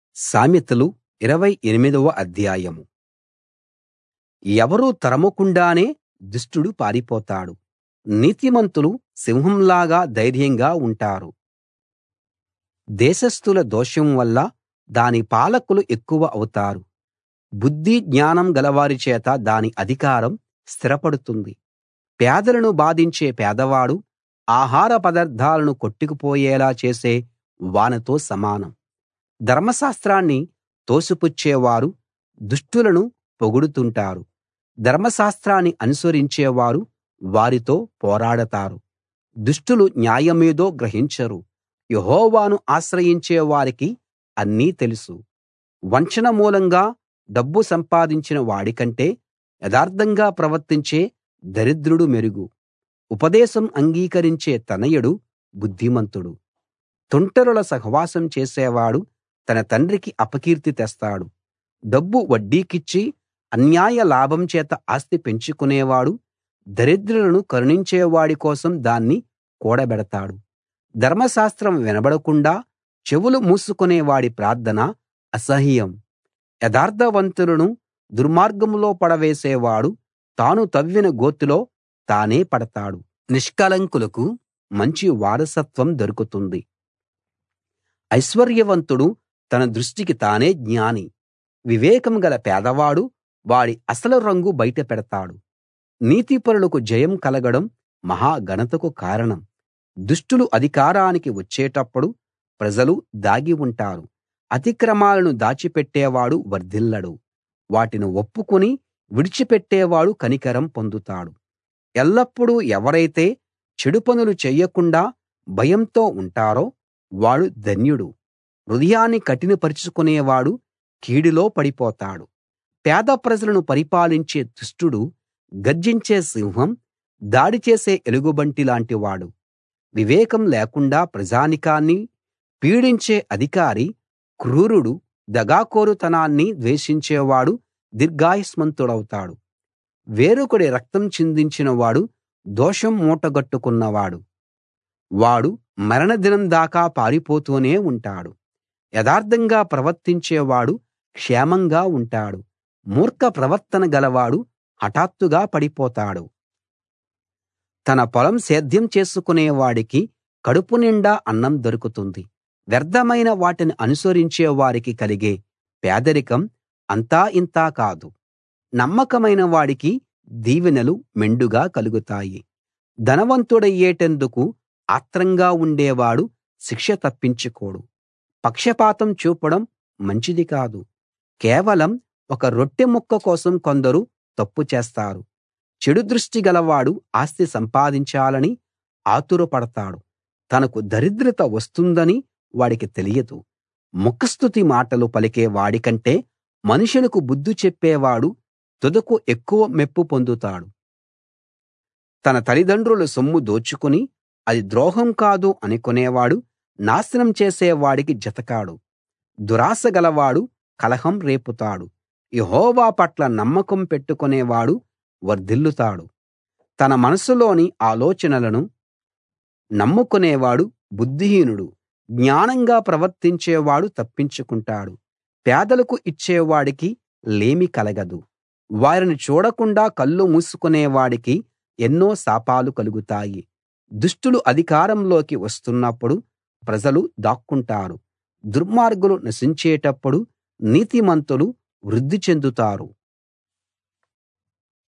సామెతలు ఇరవై ఎనిమిదవ అధ్యాయం ఎవరూ తరమకుండానే దుష్టుడు పారిపోతాడు నీతిమంతులు సింహంలాగా ధైర్యంగా ఉంటారు దేశస్థుల దోషం వల్ల దాని పాలకులు ఎక్కువ అవుతారు బుద్ధి జ్ఞానం గలవారి చేత దాని అధికారం స్థిరపడుతుంది పేదలను బాధించే పేదవాడు ఆహార పదార్థాలను కొట్టుకుపోయేలా చేసే వానతో సమానం ధర్మశాస్త్రాన్ని తోసిపుచ్చేవారు దుష్టులను పొగుడుతుంటారు ధర్మశాస్త్రాన్ని అనుసరించేవారు వారితో పోరాడతారు దుష్టులు న్యాయమేదో గ్రహించరు యెహోవాను ఆశ్రయించే వారికి అన్నీ తెలుసు వంచన మూలంగా డబ్బు సంపాదించిన వాడికంటే యథార్థంగా ప్రవర్తించే దరిద్రుడు మెరుగు ఉపదేశం అంగీకరించే తనయుడు బుద్ధిమంతుడు తుంటరుల సహవాసం చేసేవాడు తన తండ్రికి అపకీర్తి తెస్తాడు డబ్బు వడ్డీకిచ్చి అన్యాయ లాభం చేత ఆస్తి పెంచుకునేవాడు దరిద్రులను కరుణించేవాడి కోసం దాన్ని కూడబెడతాడు ధర్మశాస్త్రం వినబడకుండా చెవులు మూసుకునే వాడి ప్రార్థన అసహ్యం యథార్థవంతులను దుర్మార్గంలో పడవేసేవాడు తాను తవ్విన గోతిలో తానే పడతాడు నిష్కళంకులకు మంచి వారసత్వం దొరుకుతుంది ఐశ్వర్యవంతుడు తన దృష్టికి తానే జ్ఞాని వివేకం గల పేదవాడు వాడి అసలు రంగు బయట పెడతాడు నీతిపరులకు జయం కలగడం మహా ఘనతకు కారణం దుష్టులు అధికారానికి వచ్చేటప్పుడు ప్రజలు దాగి ఉంటారు అతిక్రమాలను దాచిపెట్టేవాడు వర్ధిల్లడు వాటిని ఒప్పుకుని విడిచిపెట్టేవాడు కనికరం పొందుతాడు ఎల్లప్పుడూ ఎవరైతే చెడు పనులు చెయ్యకుండా భయంతో ఉంటారో వాడు ధన్యుడు హృదయాన్ని కఠినపరచుకునేవాడు కీడులో పడిపోతాడు పేద ప్రజలను పరిపాలించే దుష్టుడు గర్జించే సింహం దాడి చేసే ఎలుగుబంటి లాంటివాడు వివేకం లేకుండా ప్రజానికాన్ని పీడించే అధికారి క్రూరుడు దగాకోరుతనాన్ని ద్వేషించేవాడు దీర్ఘాయుష్మంతుడౌతాడు వేరొకడి రక్తం చిందించిన వాడు దోషం మూటగట్టుకున్నవాడు వాడు మరణదినం దాకా పారిపోతూనే ఉంటాడు యథార్థంగా ప్రవర్తించేవాడు క్షేమంగా ఉంటాడు మూర్ఖ ప్రవర్తన గలవాడు హఠాత్తుగా పడిపోతాడు తన పొలం సేద్యం చేసుకునే వాడికి కడుపు నిండా అన్నం దొరుకుతుంది వ్యర్థమైన వాటిని అనుసరించే వారికి కలిగే పేదరికం అంతా ఇంతా కాదు నమ్మకమైన వాడికి దీవెనలు మెండుగా కలుగుతాయి ధనవంతుడయ్యేటందుకు ఆత్రంగా ఉండేవాడు శిక్ష తప్పించుకోడు పక్షపాతం చూపడం మంచిది కాదు కేవలం ఒక రొట్టె ముక్క కోసం కొందరు తప్పు చేస్తారు చెడు దృష్టి గలవాడు ఆస్తి సంపాదించాలని ఆతురపడతాడు తనకు దరిద్రత వస్తుందని వాడికి తెలియదు ముఖస్తుతి మాటలు పలికే వాడికంటే మనుషులకు బుద్ధి చెప్పేవాడు తుదకు ఎక్కువ మెప్పు పొందుతాడు తన తల్లిదండ్రుల సొమ్ము దోచుకుని అది ద్రోహం కాదు అనుకునేవాడు నాశనం చేసే వాడికి జతకాడు దురాశ గలవాడు కలహం రేపుతాడు యెహోవా పట్ల నమ్మకం పెట్టుకునేవాడు వర్ధిల్లుతాడు తన మనసులోని ఆలోచనలను నమ్ముకునేవాడు బుద్ధిహీనుడు జ్ఞానంగా ప్రవర్తించేవాడు తప్పించుకుంటాడు పేదలకు ఇచ్చేవాడికి లేమి కలగదు వారిని చూడకుండా కళ్ళు మూసుకునేవాడికి ఎన్నో శాపాలు కలుగుతాయి దుష్టులు అధికారంలోకి వస్తున్నప్పుడు ప్రజలు దాక్కుంటారు దుర్మార్గులు నశించేటప్పుడు నీతిమంతులు వృద్ధి చెందుతారు